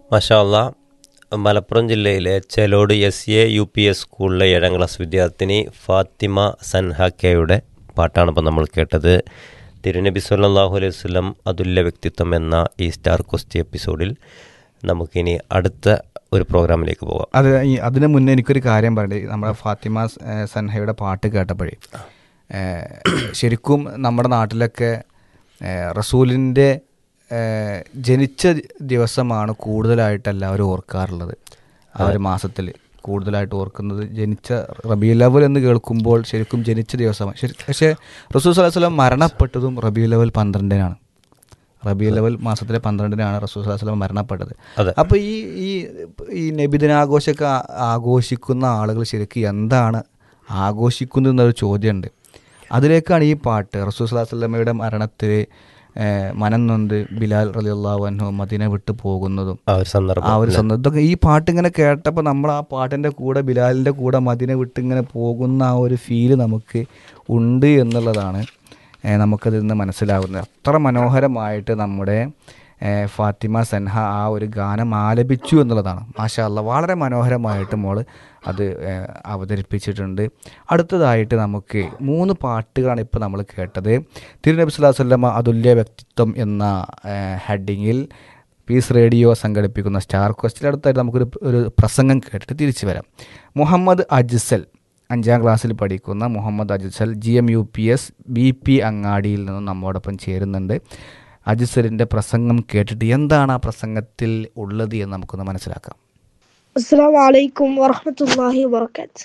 മഷാല്ല മലപ്പുറം ജില്ലയിലെ Chelod S A U P S സ്കൂളിലെ ഏഴാം ക്ലാസ് വിദ്യാർത്ഥിനി ഫാത്തിമ സൻഹാക്കയുടെ പാട്ടാണ് ഇപ്പോൾ നമ്മൾ കേട്ടത് തിരുനബി സല്ലാഹു അലൈഹി വസ്ലം അതുല്യ വ്യക്തിത്വം എന്ന ഈ സ്റ്റാർ ക്വസ്റ്റ് എപ്പിസോഡിൽ നമുക്കിനി അടുത്ത ഒരു പ്രോഗ്രാമിലേക്ക് പോകാം അത് ഈ അതിന് മുന്നേ എനിക്കൊരു കാര്യം പറയണ്ടേ നമ്മുടെ ഫാത്തിമ സ്- ഏ, സൻഹയുടെ പാട്ട് കേട്ടപ്പോഴേ ഏ, ശരിക്കും നമ്മുടെ നാട്ടിലൊക്കെ ഏ, റസൂലിൻ്റെ ഏ, ജനിച്ച ദിവസമാണ് കൂടുതലായിട്ട് എല്ലാവരും ഓർക്കാറുള്ളത് ആ ഒരു മാസത്തിൽ കൂടുതലായിട്ട് ഓർക്കുന്നത് ജനിച്ച റബി ലെവൽ എന്ന് കേൾക്കുമ്പോൾ ശരിക്കും ജനിച്ച ദിവസമാണ് ശരി പക്ഷേ റസൂൽ സല്ലല്ലാഹു അലൈഹി വസല്ലം മരണപ്പെട്ടതും റബി ലെവൽ പന്ത്രണ്ടിനാണ് റബി ലെവൽ മാസത്തിലെ പന്ത്രണ്ടിനാണ് റസൂൽ സല്ലല്ലാഹു അലൈഹി വസല്ലം മരണപ്പെട്ടത് അതെ. അപ്പോൾ ഈ ഈ ഈ നബിദിനാഘോഷമൊക്കെ ആ- ആഘോഷിക്കുന്ന ആളുകൾ ശരിക്കും എന്താണ് ആഘോഷിക്കുന്നത് എന്നൊരു ചോദ്യമുണ്ട് അതിലേക്കാണ് ഈ പാട്ട് റസൂൽ സല്ലല്ലാഹു അലൈഹി വസല്ലമയുടെ മരണത്തിൽ ഏഹ്, മനം നൊന്ത് ബിലാൽ റളിയല്ലാഹു അൻഹു മദീന വിട്ടു പോകുന്നതും ആ ഒരു സന്ദർഭം ആ ഒരു സന്ദർഭം ഇതൊക്കെ ഈ പാട്ട് ഇങ്ങനെ കേട്ടപ്പോൾ നമ്മൾ ആ പാട്ടിൻ്റെ കൂടെ ബിലാലിൻ്റെ കൂടെ മദീന വിട്ട് ഇങ്ങനെ പോകുന്ന ആ ഒരു ഫീല് നമുക്ക് ഉണ്ട് എന്നുള്ളതാണ് ഏഹ്, നമുക്കതിൽ നിന്ന് മനസ്സിലാകുന്നത് അത്ര മനോഹരമായിട്ട് നമ്മുടെ ഏഹ്, ഫാത്തിമ സൻഹ ആ ഒരു ഗാനം ആലപിച്ചു എന്നുള്ളതാണ് മാഷാ അല്ലാ വളരെ മനോഹരമായിട്ട് മോള് അത് ഏഹ്, അവതരിപ്പിച്ചിട്ടുണ്ട് അടുത്തതായിട്ട് നമുക്ക് മൂന്ന് പാട്ടുകളാണ് ഇപ്പോൾ നമ്മൾ കേട്ടത് തിരുനബി സ്വല്ലല്ലാഹു അലൈഹി വസല്ലമ അതുല്യ വ്യക്തിത്വം എന്ന ഹെഡിങ്ങിൽ പീസ് റേഡിയോ സംഘടിപ്പിക്കുന്ന സ്റ്റാർ ക്വസ്റ്റിൽ അടുത്തായിട്ട് നമുക്കൊരു ഒരു പ്രസംഗം കേട്ടിട്ട് തിരിച്ചു വരാം മുഹമ്മദ് അജ്സൽ അഞ്ചാം ക്ലാസ്സിൽ പഠിക്കുന്ന Muhammad Ajsal G M U P S B P അങ്ങാടിയിൽ നിന്നും നമ്മോടൊപ്പം ചേരുന്നുണ്ട് അജ്സലിൻ്റെ പ്രസംഗം കേട്ടിട്ട് എന്താണ് ആ പ്രസംഗത്തിൽ ഉള്ളത് എന്ന് നമുക്കൊന്ന് മനസ്സിലാക്കാം السلام عليكم ورحمة الله وبركاته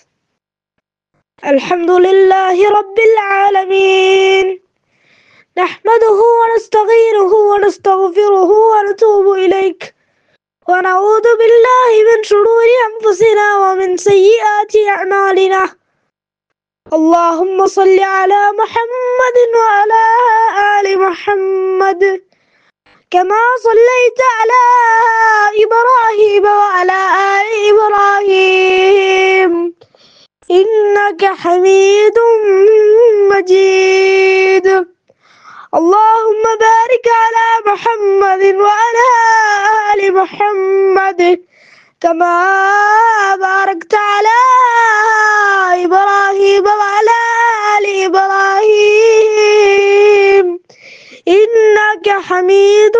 الحمد لله رب العالمين نحمده ونستغيره ونستغفره ونتوب إليك ونعوذ بالله من شرور أنفسنا ومن سيئات أعمالنا اللهم صل على محمد وعلى آل محمد كما صليت على إبراهيم وعلى آل إبراهيم إنك حميد مجيد اللهم بارك على محمد وعلى آل محمد كما باركت على إبراهيم وعلى آل إبراهيم إنك حميد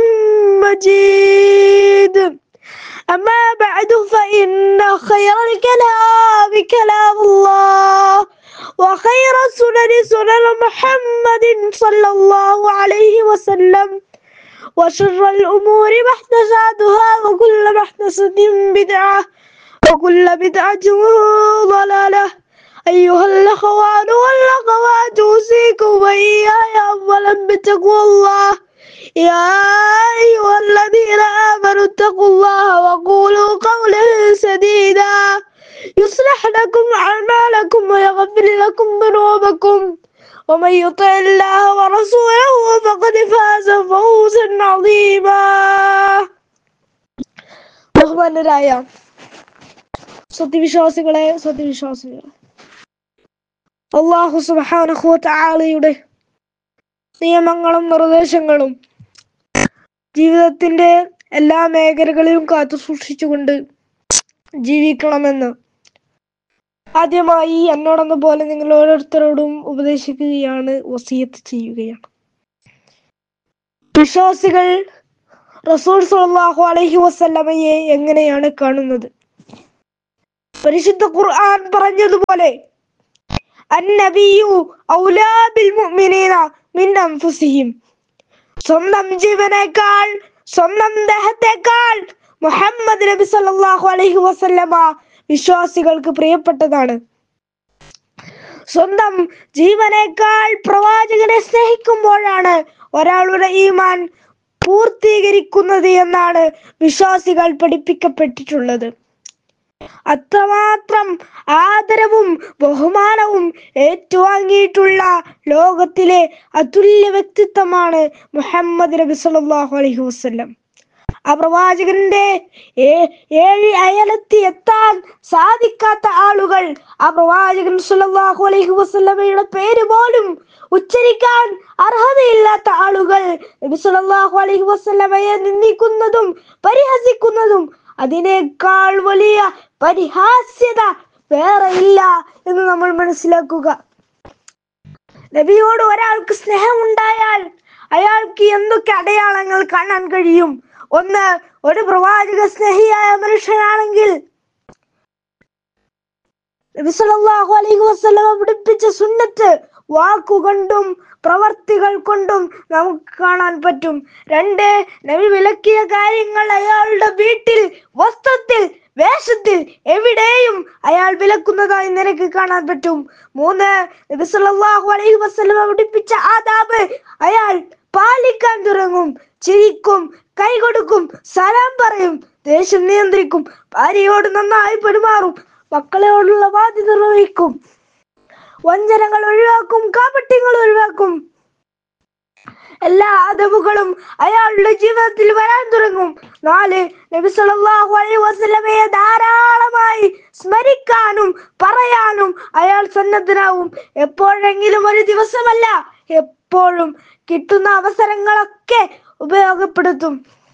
مجيد أما بعد فإن خير الكلام كلام الله وخير السنن سنن محمد صلى الله عليه وسلم وشر الأمور محدثاتها وكل محدثة بدعة وكل بدعة ضلالة أيها الأخوان والأخوات أوصيكم وإياي أولا بتقوى الله يا أيها الذين آمنوا اتقوا الله وقولوا قولا سديدا يصلح لكم أعمالكم ويغفر لكم ذنوبكم ومن يطع الله ورسوله فقد فاز فوزا عظيما ബഹുമാനരായ സത്യവിശ്വാസികളെ സത്യവിശ്വാസികളെ അള്ളാഹു സുബാനഹുവത്ത് ആളയുടെ നിയമങ്ങളും നിർദ്ദേശങ്ങളും ജീവിതത്തിന്റെ എല്ലാ മേഖലകളിലും കാത്തു സൂക്ഷിച്ചുകൊണ്ട് ജീവിക്കണമെന്ന് ആദ്യമായി എന്നോടെന്ന പോലെ നിങ്ങൾ ഓരോരുത്തരോടും ഉപദേശിക്കുകയാണ് വസീയത്ത് ചെയ്യുകയാണ് വിശ്വാസികൾ റസൂൽ സല്ലല്ലാഹു അലൈഹി വസല്ലമയെ എങ്ങനെയാണ് കാണുന്നത് പരിശുദ്ധ ഖുർആൻ പറഞ്ഞതുപോലെ അന്നബിയു ഔലാ ബിൽ മുഅ്മിനീന മിൻ അൻഫുസിഹിം സ്വന്തം ജീവനേക്കാൾ സ്വന്തം ദേഹത്തേക്കാൾ മുഹമ്മദ് നബി സല്ലല്ലാഹു അലൈഹി വസല്ലമ വിശ്വാസികൾക്ക് പ്രിയപ്പെട്ടതാണ് സ്വന്തം ജീവനേക്കാൾ പ്രവാചകനെ സ്നേഹിക്കുമ്പോഴാണ് ഒരാളുടെ ഈമാൻ പൂർത്തീകരിക്കുന്നത് എന്നാണ് വിശ്വാസികൾ പഠിപ്പിക്കപ്പെട്ടിട്ടുള്ളത് അത്രമാത്രം ആദരവും ബഹുമാനവും ഏറ്റുവാങ്ങിയിട്ടുള്ള ലോകത്തിലെ അതുല്യ വ്യക്തിത്വമാണ് മുഹമ്മദ് നബി സല്ലല്ലാഹു അലൈഹി വസല്ലം ആ പ്രവാചകന്റെ ഏ- ഏഴ് അയലത്തി എത്താൻ സാധിക്കാത്ത ആളുകൾ ആ പ്രവാചകൻ സല്ലല്ലാഹു അലൈഹി വസല്ലമയുടെ പേര് പോലും ഉച്ചരിക്കാൻ അർഹതയില്ലാത്ത ആളുകൾ നബി സല്ലല്ലാഹു അലൈഹി വസല്ലമയെ നിന്ദിക്കുന്നതും പരിഹസിക്കുന്നതും അതിനേക്കാൾ വലിയ പരിഹാസ്യത വേറെ ഇല്ല എന്ന് നമ്മൾ മനസ്സിലാക്കുക നബിയോട് ഒരാൾക്ക് സ്നേഹമുണ്ടായാൽ അയാൾക്ക് എന്തൊക്കെ അടയാളങ്ങൾ കാണാൻ കഴിയും ഒന്ന് ഒരു പ്രവാചക സ്നേഹിയായ മനുഷ്യനാണെങ്കിൽ നബി സല്ലല്ലാഹു അലൈഹി വസല്ലമ പഠിപ്പിച്ച സുന്നത്ത് വാക്കുകൊണ്ടും പ്രവർത്തികൾ കൊണ്ടും നമുക്ക് കാണാൻ പറ്റും രണ്ട് നബി വിലക്കിയ കാര്യങ്ങൾ അയാളുടെ വീട്ടിൽ വസ്ത്രത്തിൽ വേഷത്തിൽ എവിടെയും അയാൾ വിലക്കുന്നതായി നിനക്ക് കാണാൻ പറ്റും മൂന്ന് നബി സല്ലല്ലാഹു അലൈഹി വസല്ലമ പഠിപ്പിച്ച ആദാബ് അയാൾ പാലിക്കാൻ തുടങ്ങും ചിരിക്കും കൈ കൊടുക്കും സലാം പറയും ദേഷ്യം നിയന്ത്രിക്കും ഭാര്യയോട് നന്നായി പെരുമാറും മക്കളോടുള്ള ബാധ്യത നിർവഹിക്കും വഞ്ചനകൾ ഒഴിവാക്കും കാപട്യങ്ങൾ ഒഴിവാക്കും എല്ലാ അതവുകളും അയാളുടെ ജീവിതത്തിൽ വരാൻ തുടങ്ങും നാല് നബി സല്ലല്ലാഹു അലൈഹി വസല്ലമയെ ധാരാളമായി സ്മരിക്കാനും പറയാനും അയാൾ സന്നദ്ധനാവും എപ്പോഴെങ്കിലും ഒരു ദിവസമല്ല എപ്പോഴും കിട്ടുന്ന അവസരങ്ങളൊക്കെ ഉപയോഗപ്പെടുത്തും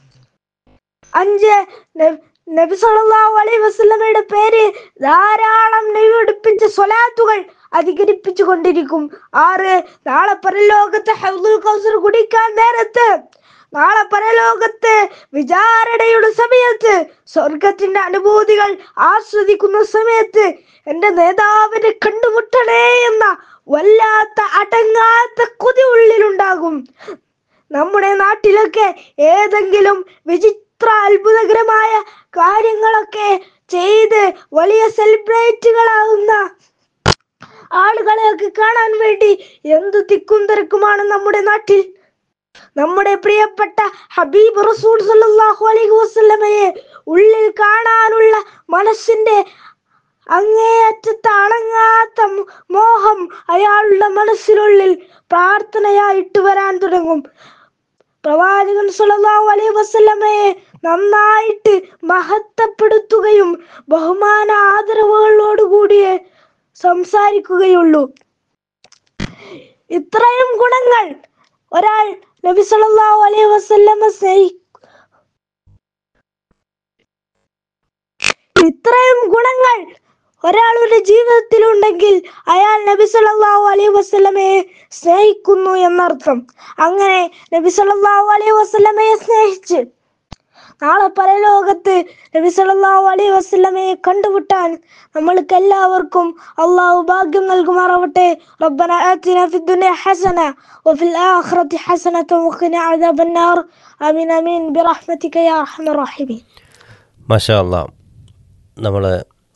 അഞ്ച് ന- നബി സല്ലല്ലാഹു അലൈഹി വസല്ലമയുടെ പേര് ധാരാളം നബി പഠിപ്പിച്ച സ്വലാത്തുകൾ അധികരിപ്പിച്ചു കൊണ്ടിരിക്കും ആറ് നാളെ പരലോകത്ത് ഹൗദുൽ കൗസർ കുടിക്കാൻ നേരത്ത് നാളെ പരലോകത്ത് വിചാരണയുടെ സമയത്ത് സ്വർഗത്തിന്റെ അനുഭൂതികൾ ആസ്വദിക്കുന്ന സമയത്ത് എന്റെ നേതാവിനെ കണ്ടുമുട്ടണേ എന്ന വല്ലാത്ത അടങ്ങാത്ത കൊതി ഉള്ളിലുണ്ടാകും നമ്മുടെ നാട്ടിലൊക്കെ ഏതെങ്കിലും വിചിത്ര അത്ഭുതകരമായ കാര്യങ്ങളൊക്കെ ചെയ്ത് വലിയ സെലിബ്രേറ്റുകളാകുന്ന ആളുകളെയൊക്കെ കാണാൻ വേണ്ടി എന്തു തിക്കും തിരക്കുമാണ് നമ്മുടെ നാട്ടിൽ നമ്മുടെ പ്രിയപ്പെട്ട ഹബീബ് റസൂൽ സല്ലല്ലാഹു അലൈഹി വസല്ലമയെ ഉള്ളിൽ കാണാനുള്ള മനസ്സിന്റെ അങ്ങേയറ്റത്തെ അണങ്ങാത്ത മോ- മോഹം അയാളുടെ മനസ്സിനുള്ളിൽ പ്രാർത്ഥനയായിട്ട് വരാൻ തുടങ്ങും പ്രവാചകൻ സല്ലല്ലാഹു അലൈഹി വസല്ലമയെ നന്നായിട്ട് മഹത്വപ്പെടുത്തുകയും ബഹുമാന ആദരവുകളോടുകൂടിയേ സംസാരിക്കുകയുള്ളൂ ഇത്രയും ഗുണങ്ങൾ ഒരാൾ നബി സല്ലല്ലാഹു അലൈഹി വസല്ലമ സ്നേഹി ഇത്രയും ഗുണങ്ങൾ ഒരാളുടെ ജീവിതത്തിലുണ്ടെങ്കിൽ അയാൾ നബി സല്ലല്ലാഹു അലൈഹി വസല്ലമയെ സ്നേഹിക്കുന്നു എന്നർത്ഥം അങ്ങനെ നബി സല്ലല്ലാഹു അലൈഹി വസല്ലമയെ സ്നേഹിച്ച് നാളെ പരലോകത്ത് നബി സല്ലല്ലാഹു അലൈഹി വസല്ലമയെ കണ്ടുമുട്ടാൻ നമ്മൾക്ക് എല്ലാവർക്കും അള്ളാഹു ഭാഗ്യം നൽകുമാറാവട്ടെ റബ്ബന ആതിന ഫി ദുനിയ ഹസന വഫിൽ ആഖിറതി ഹസനത വഖിന അദാബന്നാർ ആമീൻ ആമീൻ ബിറഹ്മതിക യാ അർഹമർ റഹീമീൻ മാഷാ അല്ലാ നമ്മൾ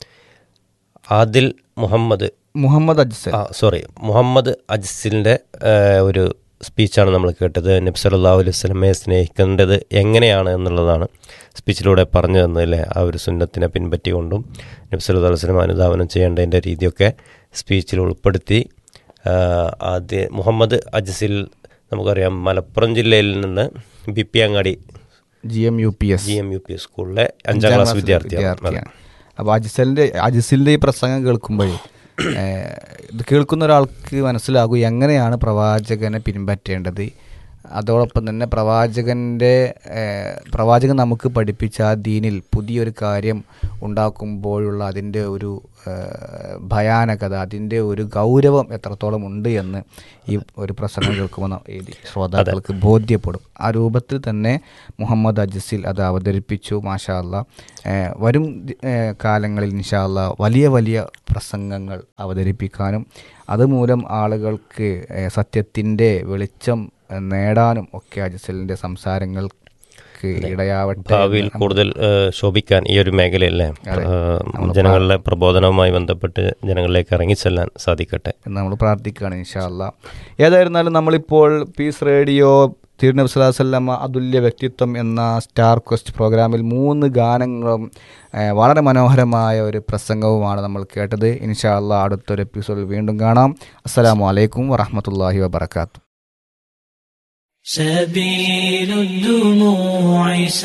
ആദിൽ മുഹമ്മദ് മുഹമ്മദ് അജ്സൽ ആ സോറി മുഹമ്മദ് അജ്സിലിൻ്റെ ഒരു സ്പീച്ചാണ് നമ്മൾ കേട്ടത് നബി സല്ലല്ലാഹു അലൈഹി വസല്ലമയെ സ്നേഹിക്കേണ്ടത് എങ്ങനെയാണ് എന്നുള്ളതാണ് സ്പീച്ചിലൂടെ പറഞ്ഞു തന്നതിലെ ആ ഒരു സുന്നത്തിനെ പിൻപറ്റിക്കൊണ്ടും നബി സല്ലല്ലാഹു അലൈഹി വസല്ലം അനുധാവനം ചെയ്യേണ്ടതിൻ്റെ രീതിയൊക്കെ സ്പീച്ചിൽ ഉൾപ്പെടുത്തി ആ, ആദ്യ മുഹമ്മദ് അജ്സിൽ നമുക്കറിയാം മലപ്പുറം ജില്ലയിൽ നിന്ന് B P Angadi G M U P S G M U P സ്കൂളിലെ അഞ്ചാം ക്ലാസ് വിദ്യാർത്ഥിയാണ് അതെ. അപ്പോൾ അജിസലിൻ്റെ അജിസിലിൻ്റെ ഈ പ്രസംഗം കേൾക്കുമ്പോഴേ ഏഹ്, ഇത് കേൾക്കുന്ന ഒരാൾക്ക് മനസ്സിലാകും എങ്ങനെയാണ് പ്രവാചകനെ പിൻപറ്റേണ്ടത് അതോടൊപ്പം തന്നെ പ്രവാചകൻ്റെ ഏഹ്, പ്രവാചകൻ നമുക്ക് പഠിപ്പിച്ച ആ ദീനിൽ പുതിയൊരു കാര്യം ഉണ്ടാക്കുമ്പോഴുള്ള അതിൻ്റെ ഒരു ഏഹ്, ഭയാനകത അതിൻ്റെ ഒരു ഗൗരവം എത്രത്തോളം ഉണ്ട് എന്ന് ഈ ഒരു പ്രസംഗം കേൾക്കുമ്പോൾ ന- ഈ ശ്രോതാക്കൾക്ക് ബോധ്യപ്പെടും ആ രൂപത്തിൽ തന്നെ മുഹമ്മദ് അജിസിൽ അത് അവതരിപ്പിച്ചു മാഷാ അല്ലാ ഏഹ് വരും ദി- ഏഹ് കാലങ്ങളിൽ ഇൻഷാ അല്ലാ വലിയ വലിയ പ്രസംഗങ്ങൾ അവതരിപ്പിക്കാനും അതുമൂലം ആളുകൾക്ക് ഏഹ് സത്യത്തിൻ്റെ വെളിച്ചം ഏഹ് നേടാനും ഒക്കെ അജിസലിൻ്റെ സംസാരങ്ങൾക്ക് ഇടയാവട്ടെ ഭാവിയിൽ എന്ന് കൂടുതൽ ഏഹ്, ശോഭിക്കാൻ ഈ ഒരു മേഖലയല്ലേ ഏഹ്, ജനങ്ങളുടെ പ്രബോധനവുമായി ബന്ധപ്പെട്ട് ജനങ്ങളിലേക്ക് ഇറങ്ങിച്ചെല്ലാൻ സാധിക്കട്ടെ എന്ന് നമ്മൾ പ്രാർത്ഥിക്കുകയാണ് ഇൻഷാ അല്ലാ ഏതായിരുന്നാലും നമ്മളിപ്പോൾ പീസ് റേഡിയോ തിരുനബി സ്വലാസല്ലമ്മ അതുല്യ വ്യക്തിത്വം എന്ന സ്റ്റാർ ക്വസ്റ്റ് പ്രോഗ്രാമിൽ മൂന്ന് ഗാനങ്ങളും ഏഹ്, വളരെ മനോഹരമായ ഒരു പ്രസംഗവുമാണ് നമ്മൾ കേട്ടത് ഇൻഷാ അല്ലാ അടുത്തൊരു എപ്പിസോഡിൽ വീണ്ടും കാണാം അസ്സലാമു അലൈക്കും വറഹമത്തല്ലാഹി വബർക്കാത്തു سبيل الدموع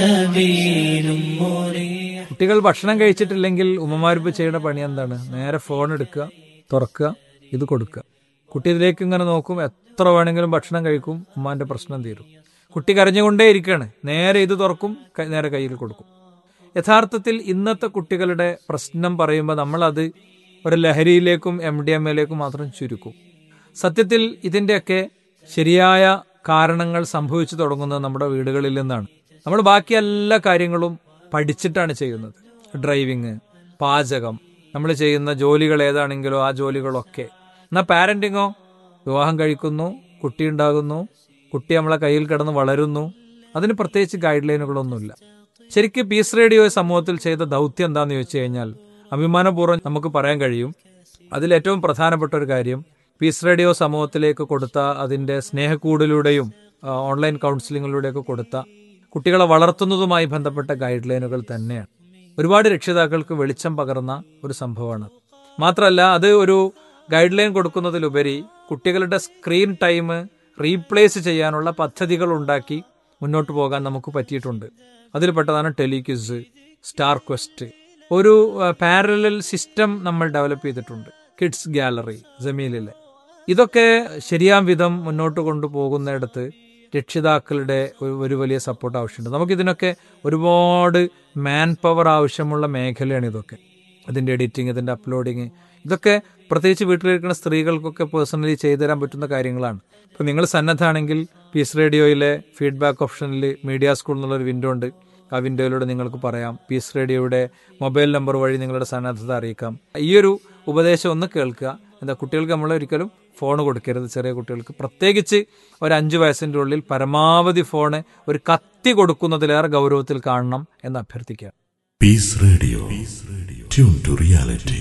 سبيل مريح കുട്ടികൾ ഭക്ഷണം കഴിച്ചിട്ടില്ലെങ്കിൽ ഉമ്മമാരിപ്പ് ചെയ്യുന്ന പണി എന്താണ് നേരെ ഫോൺ എടുക്കുക തുറക്കുക ഇത് കൊടുക്കുക കുട്ടി ഇതിലേക്ക് ഇങ്ങനെ നോക്കും എത്ര വേണമെങ്കിലും ഭക്ഷണം കഴിക്കും ഉമ്മാന്റെ പ്രശ്നം തീരും കുട്ടി കരഞ്ഞുകൊണ്ടേ ഇരിക്കുകയാണ് നേരെ ഇത് തുറക്കും ക- നേരെ കയ്യിൽ കൊടുക്കും യഥാർത്ഥത്തിൽ ഇന്നത്തെ കുട്ടികളുടെ പ്രശ്നം പറയുമ്പോൾ നമ്മളത് ഒരു ലഹരിയിലേക്കും എം ഡി എം എയിലേക്കും മാത്രം ചുരുക്കും സത്യത്തിൽ ഇതിൻ്റെയൊക്കെ ശരിയായ കാരണങ്ങൾ സംഭവിച്ചു തുടങ്ങുന്നത് നമ്മുടെ വീടുകളിൽ നിന്നാണ് നമ്മൾ ബാക്കി എല്ലാ കാര്യങ്ങളും പഠിച്ചിട്ടാണ് ചെയ്യുന്നത് ഡ്രൈവിങ് പാചകം നമ്മൾ ചെയ്യുന്ന ജോലികൾ ഏതാണെങ്കിലോ ആ ജോലികളൊക്കെ എന്നാൽ പാരന്റിങ്ങോ വിവാഹം കഴിക്കുന്നു കുട്ടി ഉണ്ടാകുന്നു കുട്ടി നമ്മളെ കയ്യിൽ കിടന്ന് വളരുന്നു അതിന് പ്രത്യേകിച്ച് ഗൈഡ് ലൈനുകളൊന്നുമില്ല ശരിക്കും പീസ് റേഡിയോ സമൂഹത്തിൽ ചെയ്ത ദൗത്യം എന്താണെന്ന് ചോദിച്ചു കഴിഞ്ഞാൽ അഭിമാനപൂർവ്വം നമുക്ക് പറയാൻ കഴിയും അതിൽ ഏറ്റവും പ്രധാനപ്പെട്ട ഒരു കാര്യം പീസ് റേഡിയോ സമൂഹത്തിലേക്ക് കൊടുത്ത അതിൻ്റെ സ്നേഹക്കൂടിലൂടെയും ആ, ഓൺലൈൻ കൗൺസിലിങ്ങിലൂടെയൊക്കെ കൊടുത്ത കുട്ടികളെ വളർത്തുന്നതുമായി ബന്ധപ്പെട്ട ഗൈഡ് ലൈനുകൾ തന്നെയാണ് ഒരുപാട് രക്ഷിതാക്കൾക്ക് വെളിച്ചം പകർന്ന ഒരു സംഭവമാണ് മാത്രമല്ല അത് ഒരു ഗൈഡ് ലൈൻ കൊടുക്കുന്നതിലുപരി കുട്ടികളുടെ സ്ക്രീൻ ടൈം റീപ്ലേസ് ചെയ്യാനുള്ള പദ്ധതികൾ ഉണ്ടാക്കി മുന്നോട്ട് പോകാൻ നമുക്ക് പറ്റിയിട്ടുണ്ട് അതിൽപ്പെട്ടതാണ് ടെലിക്വിസ് സ്റ്റാർ ക്വസ്റ്റ് ഒരു പാരലൽ സിസ്റ്റം നമ്മൾ ഡെവലപ്പ് ചെയ്തിട്ടുണ്ട് കിഡ്സ് ഗാലറി ജമീലിലെ ഇതൊക്കെ ശരിയാം വിധം മുന്നോട്ട് കൊണ്ടുപോകുന്നിടത്ത് രക്ഷിതാക്കളുടെ ഒരു ഒരു വലിയ സപ്പോർട്ട് ആവശ്യമുണ്ട് നമുക്കിതിനൊക്കെ ഒരുപാട് മാൻ പവർ ആവശ്യമുള്ള മേഖലയാണ് ഇതൊക്കെ ഇതിൻ്റെ എഡിറ്റിംഗ് ഇതിൻ്റെ അപ്ലോഡിങ് ഇതൊക്കെ പ്രത്യേകിച്ച് വീട്ടിലിരിക്കുന്ന സ്ത്രീകൾക്കൊക്കെ പേഴ്സണലി ചെയ്തു തരാൻ പറ്റുന്ന കാര്യങ്ങളാണ് ഇപ്പോൾ നിങ്ങൾ സന്നദ്ധാണെങ്കിൽ പീസ് റേഡിയോയിലെ ഫീഡ്ബാക്ക് ഓപ്ഷനിൽ മീഡിയ സ്കൂൾ എന്നുള്ളൊരു വിൻഡോ ഉണ്ട് ആ വിൻഡോയിലൂടെ നിങ്ങൾക്ക് പറയാം പീസ് റേഡിയോയുടെ മൊബൈൽ നമ്പർ വഴി നിങ്ങളുടെ സന്നദ്ധത അറിയിക്കാം ഈ ഒരു ഉപദേശം ഒന്ന് കേൾക്കുക എന്താ കുട്ടികൾക്ക് നമ്മൾ ഒരിക്കലും ഫോൺ കൊടുക്കരുത് ചെറിയ കുട്ടികൾക്ക് പ്രത്യേകിച്ച് ഒരു അഞ്ച് വയസ്സിൻ്റെ ഉള്ളിൽ പരമാവധി ഫോണ് ഒരു കത്തി കൊടുക്കുന്നതിലേറെ ഗൗരവത്തിൽ കാണണം എന്ന് അഭ്യർത്ഥിക്കുക Peace Radio. Tune to reality.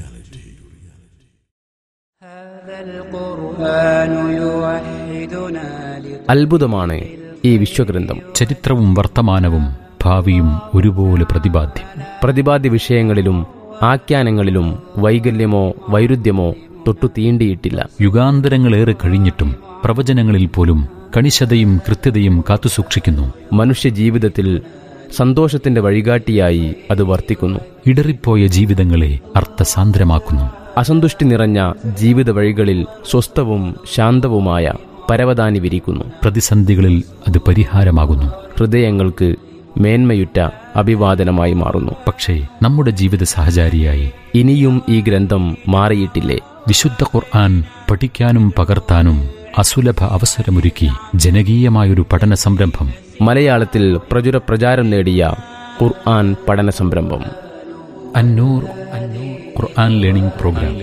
هذا القرآن يوحدنا അത്ഭുതമാണ് ഈ വിശ്വഗ്രന്ഥം ചരിത്രവും വർത്തമാനവും ഭാവിയും ഒരുപോലെ പ്രതിപാദ്യം പ്രതിപാദ്യ വിഷയങ്ങളിലും ആഖ്യാനങ്ങളിലും വൈകല്യമോ വൈരുദ്ധ്യമോ തൊട്ടു തീണ്ടിയിട്ടില്ല യുഗാന്തരങ്ങളേറെ കഴിഞ്ഞിട്ടും പ്രവചനങ്ങളിൽ പോലും കണിശതയും കൃത്യതയും കാത്തുസൂക്ഷിക്കുന്നു മനുഷ്യ ജീവിതത്തിൽ സന്തോഷത്തിന്റെ വഴികാട്ടിയായി അത് വർത്തിക്കുന്നു ഇടറിപ്പോയ ജീവിതങ്ങളെ അർത്ഥസാന്ദ്രമാക്കുന്നു അസന്തുഷ്ടി നിറഞ്ഞ ജീവിത വഴികളിൽ സ്വസ്ഥവും ശാന്തവുമായ പരവതാനി വിരിക്കുന്നു പ്രതിസന്ധികളിൽ അത് പരിഹാരമാകുന്നു ഹൃദയങ്ങൾക്ക് മേന്മയുറ്റ അഭിവാദനമായി മാറുന്നു പക്ഷേ നമ്മുടെ ജീവിത സഹചാരിയായി ഇനിയും ഈ ഗ്രന്ഥം മാറിയിട്ടില്ലേ വിശുദ്ധ ഖുർആൻ പഠിക്കാനും പകർത്താനും അസുലഭ അവസരമൊരുക്കി ജനകീയമായൊരു പഠന സംരംഭം മലയാളത്തിൽ പ്രചുര പ്രചാരം നേടിയ ഖുർആൻ പഠന സംരംഭം അന്നൂർ അന്നൂർ ഖുർആൻ ലേണിംഗ് പ്രോഗ്രാം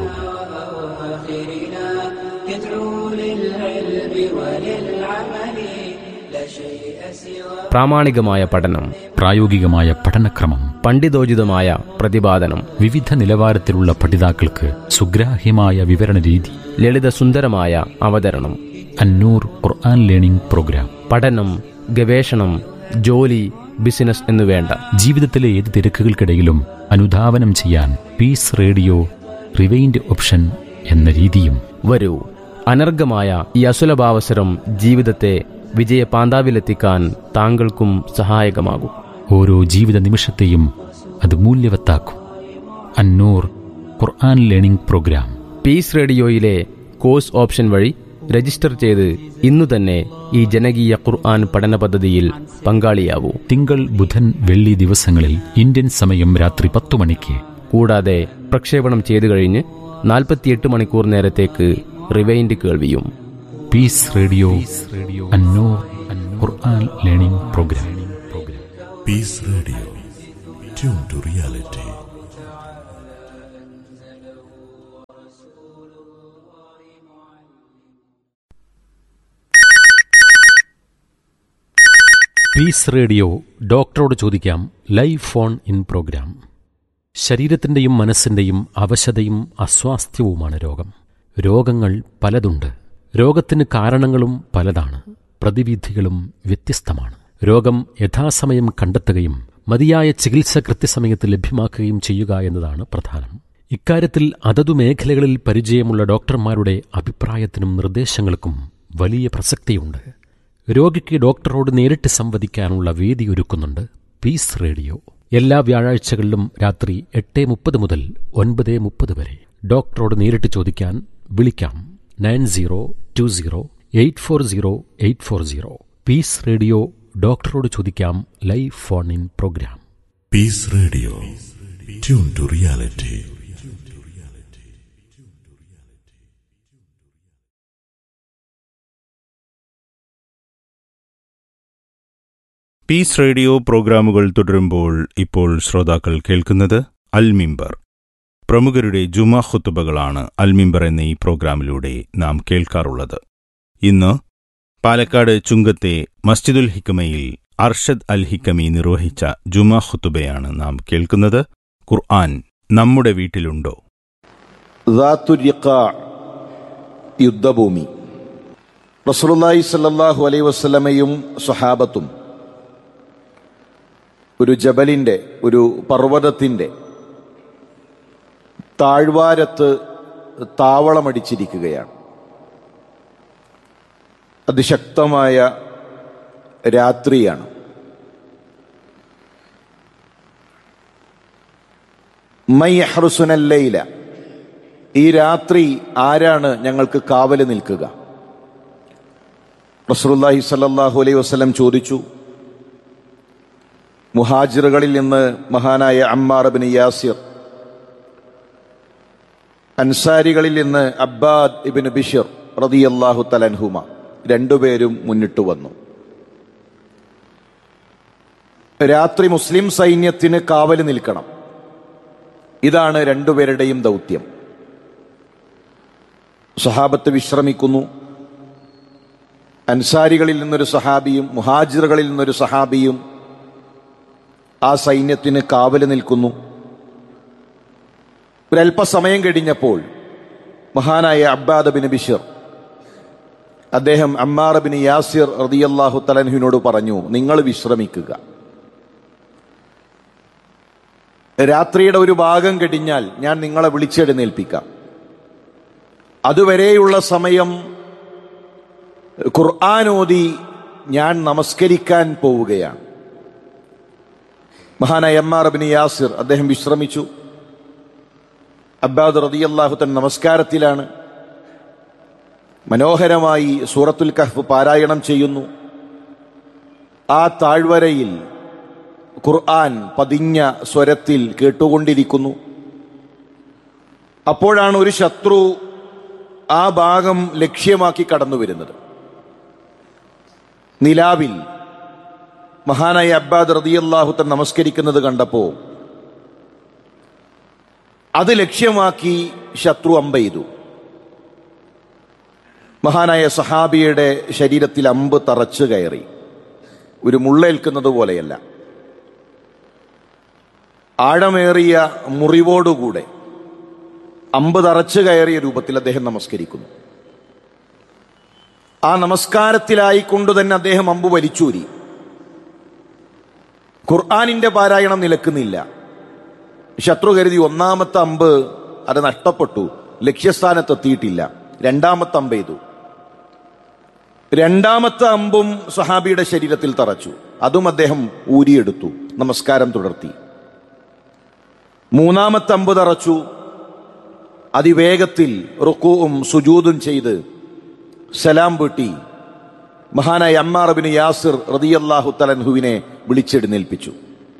പ്രാമാണികമായ പഠനം പ്രായോഗികമായ പഠനക്രമം പണ്ഡിതോചിതമായ പ്രതിപാദനം വിവിധ നിലവാരത്തിലുള്ള പഠിതാക്കൾക്ക് സുഗ്രാഹ്യമായ വിവരണ രീതി ലളിതസുന്ദരമായ അവതരണം അന്നൂർ ഖുർആൻ ലേണിംഗ് പ്രോഗ്രാം പഠനം ഗവേഷണം ജോലി ബിസിനസ് എന്നു വേണ്ട ജീവിതത്തിലെ ഏത് തിരക്കുകൾക്കിടയിലും അനുധാവനം ചെയ്യാൻ പീസ് റേഡിയോ റിവൈൻഡ് ഓപ്ഷൻ എന്ന രീതിയും വരൂ അനർഘമായ ഈ അസുലഭാവസരം ജീവിതത്തെ വിജയ പാന്താവിലെത്തിക്കാൻ താങ്കൾക്കും സഹായകമാകും ഓരോ ജീവിത നിമിഷത്തെയും അത് മൂല്യവത്താക്കും Annoor Quran learning programme peace റേഡിയോയിലെ കോഴ്സ് ഓപ്ഷൻ വഴി രജിസ്റ്റർ ചെയ്ത് ഇന്നു തന്നെ ഈ ജനകീയ ഖുർആൻ പഠന പദ്ധതിയിൽ പങ്കാളിയാവൂ തിങ്കൾ ബുധൻ വെള്ളി ദിവസങ്ങളിൽ ഇന്ത്യൻ സമയം രാത്രി പത്തു മണിക്ക് കൂടാതെ പ്രക്ഷേപണം ചെയ്തു കഴിഞ്ഞ് നാൽപ്പത്തിയെട്ട് മണിക്കൂർ നേരത്തേക്ക് റിവൈൻഡ് കേൾവിയും peace radio Annoor Quran learning programme Peace Radio. Tune to reality. Peace radio ഡോക്ടറോട് ചോദിക്കാം ലൈവ് ഫോൺ ഇൻ പ്രോഗ്രാം ശരീരത്തിൻ്റെയും മനസ്സിൻ്റെയും അവശതയും അസ്വാസ്ഥ്യവുമാണ് രോഗം രോഗങ്ങൾ പലതുണ്ട് രോഗത്തിന് കാരണങ്ങളും പലതാണ് പ്രതിവിധികളും വ്യത്യസ്തമാണ് രോഗം യഥാസമയം കണ്ടെത്തുകയും മതിയായ ചികിത്സ കൃത്യസമയത്ത് ലഭ്യമാക്കുകയും ചെയ്യുക എന്നതാണ് പ്രധാനം ഇക്കാര്യത്തിൽ അതതു മേഖലകളിൽ പരിചയമുള്ള ഡോക്ടർമാരുടെ അഭിപ്രായത്തിനും നിർദ്ദേശങ്ങൾക്കും വലിയ പ്രസക്തിയുണ്ട് രോഗിക്ക് ഡോക്ടറോട് നേരിട്ട് സംവദിക്കാനുള്ള വേദി ഒരുക്കുന്നുണ്ട് പീസ് റേഡിയോ എല്ലാ വ്യാഴാഴ്ചകളിലും രാത്രി എട്ട് മുപ്പത് മുതൽ ഒൻപത് മുപ്പത് വരെ ഡോക്ടറോട് നേരിട്ട് ചോദിക്കാൻ വിളിക്കാം nine zero two zero eight four zero eight four zero peace radio ഡോക്ടറോട് ചോദിക്കാം live phone in programme Peace Radio. Tune to reality. Peace radio പ്രോഗ്രാമുകൾ തുടരുമ്പോൾ ഇപ്പോൾ ശ്രോതാക്കൾ കേൾക്കുന്നത് അൽമിമ്പർ പ്രമുഖരുടെ ജുമാ ഖുത്തുബകളാണ് അൽമിമ്പർ എന്ന ഈ പ്രോഗ്രാമിലൂടെ നാം കേൾക്കാറുള്ളത് ഇന്ന് പാലക്കാട് ചുങ്കത്തെ മസ്ജിദുൽ ഹിക്കമയിൽ അർഷദ് അൽ ഹിക്കമി നിർവഹിച്ച ജുമാ ഖുത്തുബയാണ് നാം കേൾക്കുന്നത് ഖുർആൻ നമ്മുടെ വീട്ടിലുണ്ടോ ദാത്തുരിഖാ യുദ്ധഭൂമി റസൂലുള്ളാഹി സല്ലല്ലാഹു അലൈഹി വസല്ലമയും സ്വഹാബത്തും ഒരു ജബലിൻ്റെ ഒരു പർവ്വതത്തിൻ്റെ താഴ്വാരത്ത് താവളമടിച്ചിരിക്കുകയാണ് അതിശക്തമായ രാത്രിയാണ് മൈ ഹറുസുനല്ലയില ഈ രാത്രി ആരാണ് ഞങ്ങൾക്ക് കാവല് നിൽക്കുക റസൂലുള്ളാഹി സല്ലല്ലാഹു അലൈഹി വസല്ലം ചോദിച്ചു മുഹാജിറുകളിൽ നിന്ന് മഹാനായ അമ്മാർ ബിൻ യാസിർ അൻസാരികളിൽ നിന്ന് അബ്ബാദ് ഇബിൻ ബിഷിർ റളിയല്ലാഹു തലൻഹുമ രണ്ടുപേരും മുന്നിട്ട് വന്നു രാത്രി മുസ്ലിം സൈന്യത്തിന് കാവല് നിൽക്കണം ഇതാണ് രണ്ടുപേരുടെയും ദൗത്യം സഹാബത്ത് വിശ്രമിക്കുന്നു അൻസാരികളിൽ നിന്നൊരു സഹാബിയും മുഹാജിറുകളിൽ നിന്നൊരു സഹാബിയും ആ സൈന്യത്തിന് കാവല് നിൽക്കുന്നു ഒരല്പസമയം കഴിഞ്ഞപ്പോൾ മഹാനായ അബ്ബാദ് ബിൻ ബിഷിർ അദ്ദേഹം അമ്മാർ ബിൻ യാസിർ റതിയല്ലാഹു തലൻഹുവിനോട് പറഞ്ഞു നിങ്ങൾ വിശ്രമിക്കുക രാത്രിയുടെ ഒരു ഭാഗം കഴിഞ്ഞാൽ ഞാൻ നിങ്ങളെ വിളിച്ചെഴുന്നേൽപ്പിക്കാം അതുവരെയുള്ള സമയം ഖുർആാനോദി ഞാൻ നമസ്കരിക്കാൻ പോവുകയാണ് മഹാനായ എമ്മാർ അബിന് യാസിർ അദ്ദേഹം വിശ്രമിച്ചു അബ്ബാദ് റതിയല്ലാഹു തൻ നമസ്കാരത്തിലാണ് മനോഹരമായി സൂറത്തുൽ കഹ്ഫ് പാരായണം ചെയ്യുന്നു ആ താഴ്വരയിൽ ഖുർആൻ പതിഞ്ഞ സ്വരത്തിൽ കേട്ടുകൊണ്ടിരിക്കുന്നു അപ്പോഴാണ് ഒരു ശത്രു ആ ഭാഗം ലക്ഷ്യമാക്കി കടന്നു വരുന്നത് നിലാവിൽ മഹാനായ അബ്ബാദ് റതിയല്ലാഹുത്തൻ നമസ്കരിക്കുന്നത് കണ്ടപ്പോ അത് ലക്ഷ്യമാക്കി ശത്രു അമ്പെയ്തു മഹാനായ സഹാബിയുടെ ശരീരത്തിൽ അമ്പ് തറച്ചു കയറി ഒരു മുള്ളേൽക്കുന്നത് പോലെയല്ല ആഴമേറിയ മുറിവോടുകൂടെ അമ്പ് തറച്ചു കയറിയ രൂപത്തിൽ അദ്ദേഹം നമസ്കരിക്കുന്നു ആ നമസ്കാരത്തിലായിക്കൊണ്ട് തന്നെ അദ്ദേഹം അമ്പ് വലിച്ചൂരി ഖുർആാനിന്റെ പാരായണം നിലക്കുന്നില്ല ശത്രു കരുതി ഒന്നാമത്തെ അമ്പ് അത് നഷ്ടപ്പെട്ടു ലക്ഷ്യസ്ഥാനത്തെത്തിയിട്ടില്ല രണ്ടാമത്തെ അമ്പ് ചെയ്തു രണ്ടാമത്തെ അമ്പും സഹാബിയുടെ ശരീരത്തിൽ തറച്ചു അതും അദ്ദേഹം ഊരിയെടുത്തു നമസ്കാരം തുടർത്തി മൂന്നാമത്തെ അമ്പ് തറച്ചു അതിവേഗത്തിൽ റുക്കുവും സുജൂതും ചെയ്ത് സലാം വീട്ടി മഹാനായ അമ്മാറബിന് യാസിർ റതിയല്ലാഹു തലൻഹുവിനെ വിളിച്ചെഴുന്നേൽപ്പിച്ചു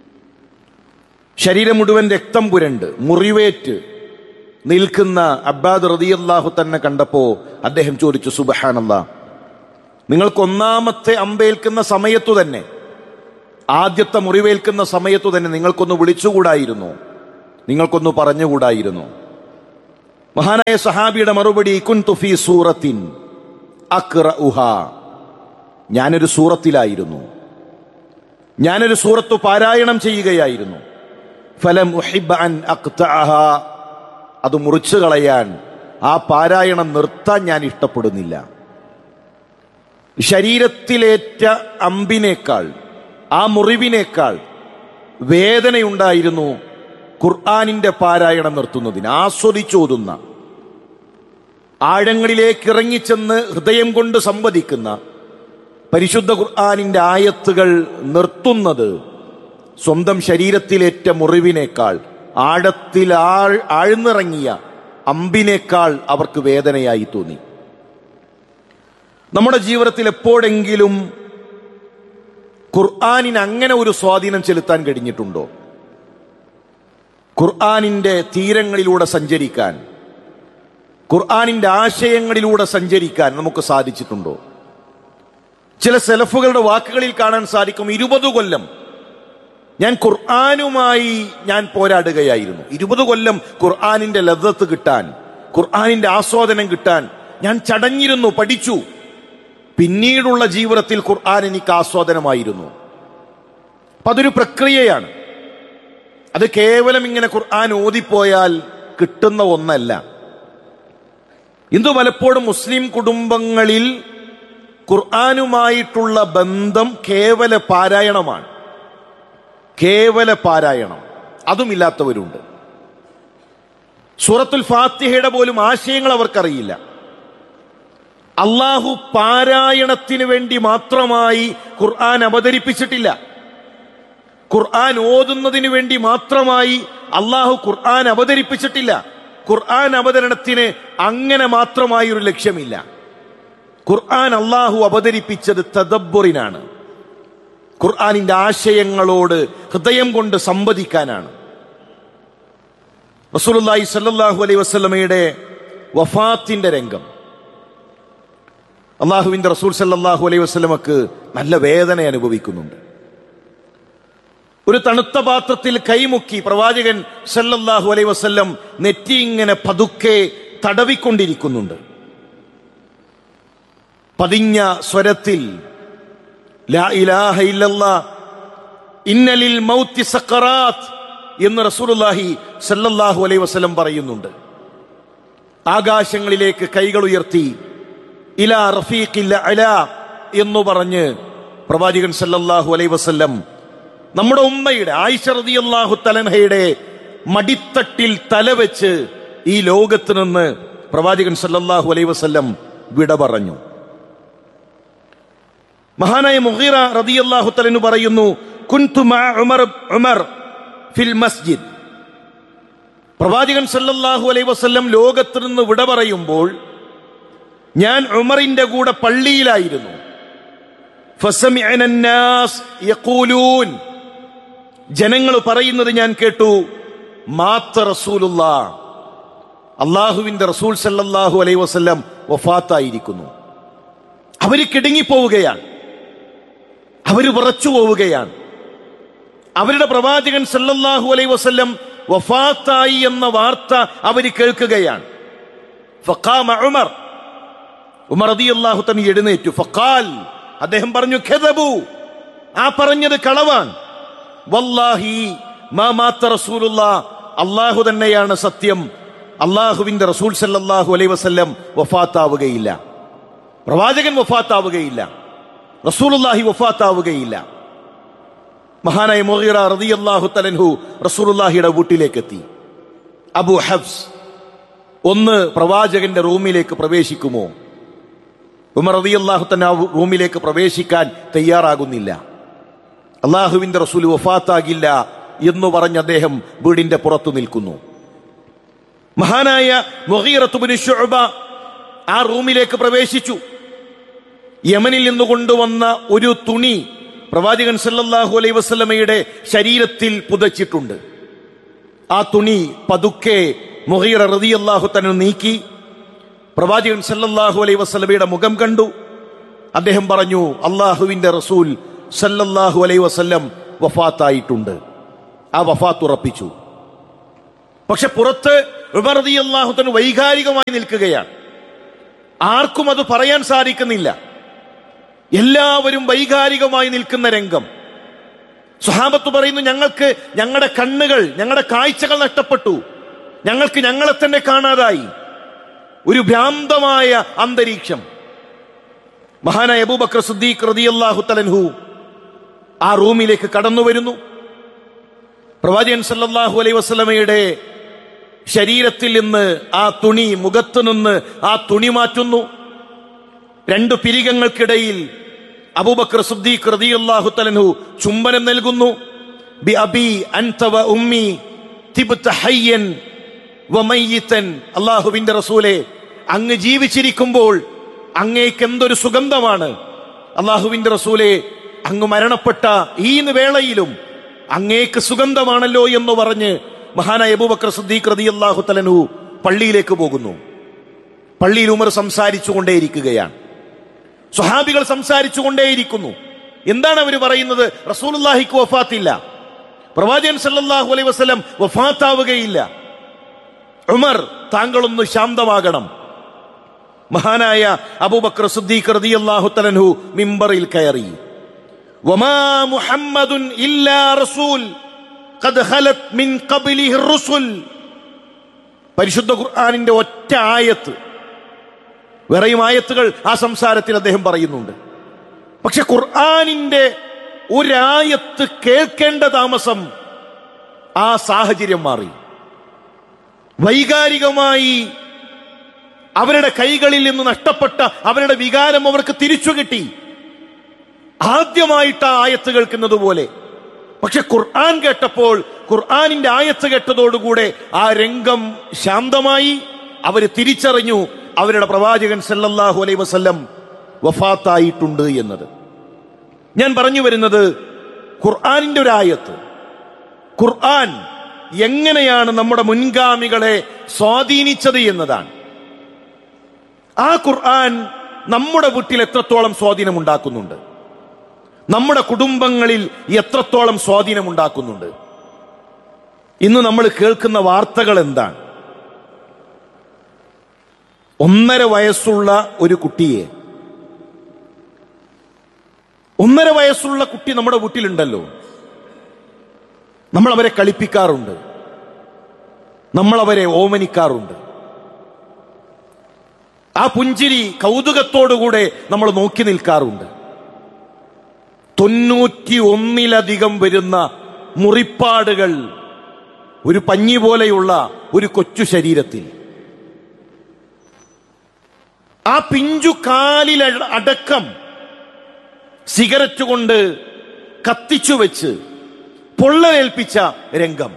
ശരീരം മുഴുവൻ രക്തം പുരണ്ട് മുറിവേറ്റ് നിൽക്കുന്ന അബ്ബാദ് റതിയല്ലാഹു തന്നെ കണ്ടപ്പോ അദ്ദേഹം ചോദിച്ചു സുബഹാനല്ല നിങ്ങൾക്ക് ഒന്നാമത്തെ അമ്പേൽക്കുന്ന സമയത്തു തന്നെ ആദ്യത്തെ മുറിവേൽക്കുന്ന സമയത്തു തന്നെ നിങ്ങൾക്കൊന്ന് വിളിച്ചുകൂടായിരുന്നു നിങ്ങൾക്കൊന്ന് പറഞ്ഞുകൂടായിരുന്നു മഹാനായ സഹാബിയുടെ മറുപടി കുൻതുഫി സൂറത്തിൻ അക്റഉഹ ഞാനൊരു സൂറത്തിലായിരുന്നു ഞാനൊരു സൂറത്തു പാരായണം ചെയ്യുകയായിരുന്നു ഫലം ഉഹിബ്ബ അൻ അഖ്തഅഹ അത് മുറിച്ചു കളയാൻ ആ പാരായണം നിർത്താൻ ഞാൻ ഇഷ്ടപ്പെടുന്നില്ല ശരീരത്തിലേറ്റ അമ്പിനേക്കാൾ ആ മുറിവിനേക്കാൾ വേദനയുണ്ടായിരുന്നു ഖുർആാനിന്റെ പാരായണം നിർത്തുന്നതിന് ആസ്വദിച്ചോതുന്ന ആഴങ്ങളിലേക്ക് ഇറങ്ങിച്ചെന്ന് ഹൃദയം കൊണ്ട് സംവദിക്കുന്ന പരിശുദ്ധ ഖുർആാനിന്റെ ആയത്തുകൾ നിർത്തുന്നത് സ്വന്തം ശരീരത്തിലേറ്റ മുറിവിനേക്കാൾ ആഴത്തിൽ ആഴ് ആഴ്ന്നിറങ്ങിയ അമ്പിനേക്കാൾ അവർക്ക് വേദനയായി തോന്നി നമ്മുടെ ജീവിതത്തിൽ എപ്പോഴെങ്കിലും ഖുർആാനിന് അങ്ങനെ ഒരു സ്വാധീനം ചെലുത്താൻ കഴിഞ്ഞിട്ടുണ്ടോ ഖുർആാനിന്റെ തീരങ്ങളിലൂടെ സഞ്ചരിക്കാൻ ഖുർആാനിന്റെ ആശയങ്ങളിലൂടെ സഞ്ചരിക്കാൻ നമുക്ക് സാധിച്ചിട്ടുണ്ടോ ചില സെലഫുകളുടെ വാക്കുകളിൽ കാണാൻ സാധിക്കും ഇരുപത് കൊല്ലം ഞാൻ ഖുർആാനുമായി ഞാൻ പോരാടുകയായിരുന്നു ഇരുപത് കൊല്ലം ഖുർആാനിന്റെ ലദ്ദത്ത് കിട്ടാൻ ഖുർആാനിന്റെ ആസ്വാദനം കിട്ടാൻ ഞാൻ ചടഞ്ഞിരുന്നു പഠിച്ചു പിന്നീടുള്ള ജീവിതത്തിൽ ഖുർആൻ എനിക്ക് ആസ്വാദനമായിരുന്നു അപ്പൊ അതൊരു പ്രക്രിയയാണ് അത് കേവലം ഇങ്ങനെ ഖുർആൻ ഓതിപ്പോയാൽ കിട്ടുന്ന ഒന്നല്ല ഇന്ന് പലപ്പോഴും മുസ്ലിം കുടുംബങ്ങളിൽ ഖുർആാനുമായിട്ടുള്ള ബന്ധം കേവല പാരായണമാണ് കേവല പാരായണം അതുമില്ലാത്തവരുണ്ട് സൂറത്തുൽ ഫാത്തിഹയുടെ പോലും ആശയങ്ങൾ അവർക്കറിയില്ല അള്ളാഹു പാരായണത്തിന് വേണ്ടി മാത്രമായി ഖുർആൻ അവതരിപ്പിച്ചിട്ടില്ല ഖുർആൻ ഓതുന്നതിന് വേണ്ടി മാത്രമായി അള്ളാഹു ഖുർആൻ അവതരിപ്പിച്ചിട്ടില്ല ഖുർആൻ അവതരണത്തിന് അങ്ങനെ മാത്രമായി ഒരു ലക്ഷ്യമില്ല ഖുർആൻ അള്ളാഹു അവതരിപ്പിച്ചത് തദബ്ബുറിനാണ് ഖുർആാനിന്റെ ആശയങ്ങളോട് ഹൃദയം കൊണ്ട് സംവദിക്കാനാണ് റസൂലുള്ളാഹി സല്ലല്ലാഹു അലൈഹി വസല്ലമയുടെ വഫാത്തിന്റെ രംഗം അള്ളാഹുവിന്റെ റസൂൽ സല്ലല്ലാഹു അലൈഹി വസല്ലമക്ക് നല്ല വേദന അനുഭവിക്കുന്നുണ്ട് ഒരു തണുത്ത പാത്രത്തിൽ കൈമുക്കി പ്രവാചകൻ സല്ലല്ലാഹു അലൈഹി വസല്ലം നെറ്റി ഇങ്ങനെ പതുക്കെ തടവിക്കൊണ്ടിരിക്കുന്നുണ്ട് പതിഞ്ഞ സ്വരത്തിൽ ലാ ഇലാഹ ഇല്ലല്ലാ ഇന്നലിൽ മൗത്തി സക്കറാത്ത് എന്ന് റസൂലുള്ളാഹി സല്ലല്ലാഹു അലൈഹി വസല്ലം പറയുന്നുണ്ട് ആകാശങ്ങളിലേക്ക് കൈകൾ ഉയർത്തി ഇലാ റഫീഖില്ല അല എന്ന് പറഞ്ഞ് പ്രവാചകൻ സല്ലല്ലാഹു അലൈഹി വസല്ലം നമ്മുടെ ഉമ്മയുടെ ആയിഷ റളിയല്ലാഹു തലൻഹയുടെ മടിത്തട്ടിൽ തലവെച്ച് ഈ ലോകത്ത് നിന്ന് പ്രവാചകൻ സല്ലല്ലാഹു അലൈഹി വസല്ലം വിട പറഞ്ഞു മഹാനായ മുഹീറ റളിയല്ലാഹു തലനു പറയുന്നു കുൻതു മഅ ഉമർ ഉമർ ഫിൽ മസ്ജിദ് പ്രവാചകൻ സല്ലല്ലാഹു അലൈഹി വസല്ലം ലോകത്ത് നിന്ന് വിട പറയുമ്പോൾ ഞാൻ ഉമറിന്റെ കൂടെ പള്ളിയിലായിരുന്നു ഫസമിഅന الناس യഖൂലൂൻ ജനങ്ങൾ പറയുന്നത് ഞാൻ കേട്ടു മാത്ത റസൂലുള്ള അള്ളാഹുവിന്റെ റസൂൽ സല്ലല്ലാഹു അലൈഹി വസല്ലം വഫാത്തായിരിക്കുന്നു അവര് കിടുങ്ങിപ്പോവുകയാണ് അവര് വിറച്ചു പോവുകയാണ് അവരുടെ പ്രവാചകൻ സല്ലല്ലാഹു അലൈഹി വസല്ലം വഫാത്തായി എന്ന വാർത്ത അവര് കേൾക്കുകയാണ് ഫഖാമ ഉമർ ഉമർ റളിയല്ലാഹു തആല എഴുന്നേറ്റു ഫഖാൽ അദ്ദേഹം പറഞ്ഞു ഖദബു ആ പറഞ്ഞത് കളവാൻ വല്ലാഹി മാ മാത്ത റസൂലുള്ള അള്ളാഹു തന്നെയാണ് സത്യം അള്ളാഹുവിന്റെ റസൂൽ സല്ലല്ലാഹു അലൈഹി വസല്ലം വഫാത്താവുകയില്ല പ്രവാചകൻ വഫാത്താവുകയില്ല റസൂലുള്ളാഹി വഫാത്താവുകയില്ല മഹാനായ മുഗീറ റളിയല്ലാഹു തലൻഹു റസൂലുള്ളാഹിയുടെ വീട്ടിലേക്ക് എത്തി അബു ഹബ്സ് ഒന്ന് പ്രവാചകന്റെ റൂമിലേക്ക് പ്രവേശിക്കുമോ ഉമർ റളിയല്ലാഹു തന്നെ ആ റൂമിലേക്ക് പ്രവേശിക്കാൻ തയ്യാറാകുന്നില്ല അള്ളാഹുവിന്റെ റസൂൽ വഫാത്താകില്ല എന്ന് പറഞ്ഞ് അദ്ദേഹം വീടിന്റെ പുറത്തു നിൽക്കുന്നു മഹാനായ മുഹീറത്തുബിന് ഷുഅബ ആ റൂമിലേക്ക് പ്രവേശിച്ചു യമനിൽ നിന്ന് കൊണ്ടുവന്ന ഒരു തുണി പ്രവാചകൻ സല്ലല്ലാഹു അലൈഹി വസല്ലമയുടെ ശരീരത്തിൽ പുതച്ചിട്ടുണ്ട് ആ തുണി പതുക്കെ മുഹീറ റളിയല്ലാഹു തന്നെ നീക്കി പ്രവാചകൻ സല്ലല്ലാഹു അലൈഹി വസല്ലമയുടെ മുഖം കണ്ടു അദ്ദേഹം പറഞ്ഞു അള്ളാഹുവിന്റെ റസൂൽ സല്ലല്ലാഹു അലൈഹി വസല്ലം വഫാത്തായിട്ടുണ്ട് ആ വഫാത്ത് ഉറപ്പിച്ചു പക്ഷെ പുറത്ത് ഉമർ റളിയല്ലാഹു തന്നെ വൈകാരികമായി നിൽക്കുകയാണ് ആർക്കും അത് പറയാൻ സാധിക്കുന്നില്ല എല്ലാവരും വൈകാരികമായി നിൽക്കുന്ന രംഗം സുഹാബത്ത് പറയുന്നു ഞങ്ങൾക്ക് ഞങ്ങളുടെ കണ്ണുകൾ ഞങ്ങളുടെ കാഴ്ചകൾ നഷ്ടപ്പെട്ടു ഞങ്ങൾക്ക് ഞങ്ങളെ തന്നെ കാണാതായി ഒരു ഭ്രാന്തമായ അന്തരീക്ഷം മഹാനായ അബൂബക്കർ സുദ്ദീഖ് റളിയല്ലാഹു തലൻഹു ആ റൂമിലേക്ക് കടന്നു വരുന്നു പ്രവാചകൻ സല്ലല്ലാഹു അലൈഹി വസല്ലമയുടെ ശരീരത്തിൽ നിന്ന് ആ തുണി മുഖത്ത് നിന്ന് ആ തുണി മാറ്റുന്നു രണ്ടു പിരികങ്ങൾക്കിടയിൽ അബൂബക്കർ സുദ്ദീഖ് റളിയല്ലാഹു തലൻഹു ചുംബനം നൽകുന്നു ബി അബി അൻത വ ഉമ്മി തിബ്ത ഹയ്യൻ വ മയ്യിത്തൻ അള്ളാഹുവിന്റെ റസൂലെ അങ്ങ് ജീവിച്ചിരിക്കുമ്പോൾ അങ്ങേക്ക് എന്തൊരു സുഗന്ധമാണ് അള്ളാഹുവിന്റെ റസൂലെ അങ്ങ് മരണപ്പെട്ട ഈ വേളയിലും അങ്ങേക്ക് സുഗന്ധമാണല്ലോ എന്ന് പറഞ്ഞ് മഹാനായ അബൂബക്കർ സുദ്ദീഖ് റളിയല്ലാഹു തലൻഹു പള്ളിയിലേക്ക് പോകുന്നു പള്ളിയിൽ ഉമർ സംസാരിച്ചു കൊണ്ടേയിരിക്കുകയാണ് സ്വഹാബികൾ സംസാരിച്ചു കൊണ്ടേയിരിക്കുന്നു എന്താണ് അവർ പറയുന്നത് റസൂലുള്ളാഹിക്ക് വഫാത്തില്ല പ്രവാചകൻ സല്ലല്ലാഹു അലൈഹി വസല്ലം വഫാത്താവുകയില്ല ഉമർ താങ്കളൊന്ന് ശാന്തമാകണം മഹാനായ അബൂബക്കർ സിദ്ദീഖ് റളിയല്ലാഹു തആലഹു മിമ്പറിൽ കയറി വമാ മുഹമ്മദുൻ ഇല്ലാ റസൂൽ ഖദ് ഖലത് മിൻ ഖബ്ലിഹി റുസുൽ പരിശുദ്ധ ഖുർആനിന്റെ ഒറ്റ ആയത്ത് വേറെയും ആയത്തുകൾ ആ സംസാരത്തിൽ അദ്ദേഹം പറയുന്നുണ്ട് പക്ഷെ ഖുർആനിന്റെ ഒരായത്ത് കേൾക്കേണ്ട താമസം ആ സാഹചര്യം മാറി വൈകാരികമായി അവരുടെ കൈകളിൽ നിന്ന് നഷ്ടപ്പെട്ട അവരുടെ വികാരം അവർക്ക് തിരിച്ചു കിട്ടി ആദ്യമായിട്ട് ആ ആയത്ത് കേൾക്കുന്നത് പോലെ പക്ഷെ ഖുർആൻ കേട്ടപ്പോൾ ഖുർആനിന്റെ ആയത്ത് കേട്ടതോടുകൂടെ ആ രംഗം ശാന്തമായി അവർ തിരിച്ചറിഞ്ഞു അവരുടെ പ്രവാചകൻ സല്ലല്ലാഹു അലൈഹി വസല്ലം വഫാത്തായിട്ടുണ്ട് എന്നത് ഞാൻ പറഞ്ഞു വരുന്നത് ഖുർആനിന്റെ ഒരു ആയത്ത് ഖുർആൻ എങ്ങനെയാണ് നമ്മുടെ മുൻഗാമികളെ സ്വാധീനിച്ചത് എന്നതാണ് ആ ഖുർആൻ നമ്മുടെ വീട്ടിൽ എത്രത്തോളം സ്വാധീനം ഉണ്ടാക്കുന്നുണ്ട് നമ്മുടെ കുടുംബങ്ങളിൽ എത്രത്തോളം സ്വാധീനം ഉണ്ടാക്കുന്നുണ്ട് ഇന്ന് നമ്മൾ കേൾക്കുന്ന വാർത്തകൾ എന്താണ് ഒന്നര വയസ്സുള്ള ഒരു കുട്ടിയെ ഒന്നര വയസ്സുള്ള കുട്ടി നമ്മുടെ വീട്ടിലുണ്ടല്ലോ നമ്മൾ അവരെ കളിപ്പിക്കാറുണ്ട് നമ്മൾ അവരെ ഓമനിക്കാറുണ്ട് ആ പുഞ്ചിരി കൗതുകത്തോടുകൂടെ നമ്മൾ നോക്കി നിൽക്കാറുണ്ട് തൊണ്ണൂറ്റി ഒന്നിലധികം വരുന്ന മുറിപ്പാടുകൾ ഒരു പഞ്ഞി പോലെയുള്ള ഒരു കൊച്ചു ശരീരത്തിൽ ആ പിഞ്ചു കാലിൽ അടക്കം സിഗരറ്റ് കൊണ്ട് കത്തിച്ചു വെച്ച് പൊള്ളലേൽപ്പിച്ച രംഗം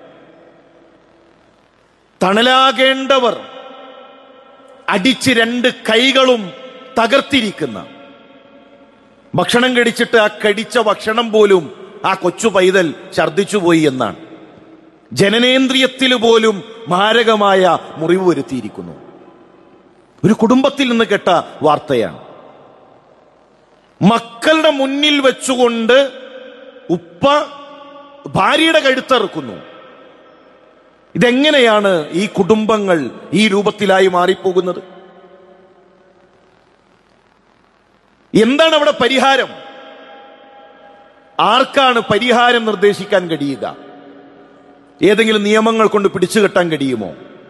തണലാകേണ്ടവർ അടിച്ച് രണ്ട് കൈകളും തകർത്തിരിക്കുന്ന ഭക്ഷണം കടിച്ചിട്ട് ആ കടിച്ച ഭക്ഷണം പോലും ആ കൊച്ചു പൈതൽ ഛർദിച്ചു പോയി എന്നാണ് ജനനേന്ദ്രിയത്തിൽ പോലും മാരകമായ മുറിവ് വരുത്തിയിരിക്കുന്നു ഒരു കുടുംബത്തിൽ നിന്ന് കേട്ട വാർത്തയാണ് മക്കളുടെ മുന്നിൽ വെച്ചുകൊണ്ട് ഉപ്പ ഭാര്യയുടെ കഴുത്തറുക്കുന്നു ഇതെങ്ങനെയാണ് ഈ കുടുംബങ്ങൾ ഈ രൂപത്തിലായി മാറിപ്പോകുന്നത് എന്താണ് അവിടെ പരിഹാരം ആർക്കാണ് പരിഹാരം നിർദ്ദേശിക്കാൻ കഴിയുക ഏതെങ്കിലും നിയമങ്ങൾ കൊണ്ട് പിടിച്ചു കെട്ടാൻ കഴിയുമോ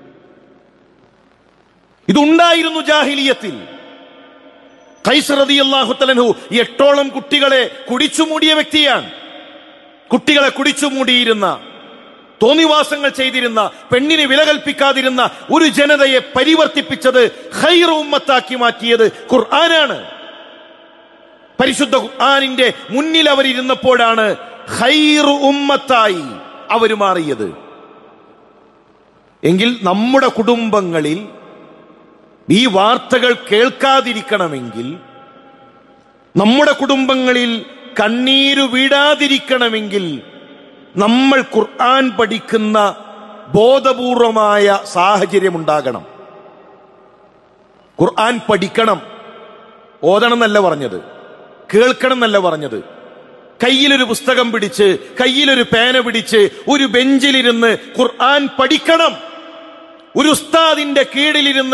ഇതുണ്ടായിരുന്നു ജാഹിലിയത്തിൽ കൈസറതി അള്ളാഹുത്തലൻഹു എട്ടോളം കുട്ടികളെ കുടിച്ചു മൂടിയ വ്യക്തിയാണ് കുട്ടികളെ കുടിച്ചു മൂടിയിരുന്ന തോന്നിവാസങ്ങൾ ചെയ്തിരുന്ന പെണ്ണിന് വില കൽപ്പിക്കാതിരുന്ന ഒരു ജനതയെ പരിവർത്തിപ്പിച്ചത് ഹൈർ ഉമ്മത്താക്കി മാറ്റിയത് ഖുർആനാണ് പരിശുദ്ധ ഖുർആനിന്റെ മുന്നിൽ അവരിരുന്നപ്പോഴാണ് ഹൈർ ഉമ്മത്തായി അവർ മാറിയത് എങ്കിൽ നമ്മുടെ കുടുംബങ്ങളിൽ ഈ വാർത്തകൾ കേൾക്കാതിരിക്കണമെങ്കിൽ നമ്മുടെ കുടുംബങ്ങളിൽ കണ്ണീരു വീഴാതിരിക്കണമെങ്കിൽ നമ്മൾ ഖുർആൻ പഠിക്കുന്ന ബോധപൂർവമായ സാഹചര്യം ഉണ്ടാകണം ഖുർആൻ പഠിക്കണം ഓതണം എന്നല്ല പറഞ്ഞത് കേൾക്കണം എന്നല്ല പറഞ്ഞത് കയ്യിലൊരു പുസ്തകം പിടിച്ച് കയ്യിലൊരു പേന പിടിച്ച് ഒരു ബെഞ്ചിലിരുന്ന് ഖുർആൻ പഠിക്കണം ഒരു ഉസ്താദിന്റെ കീഴിലിരുന്ന്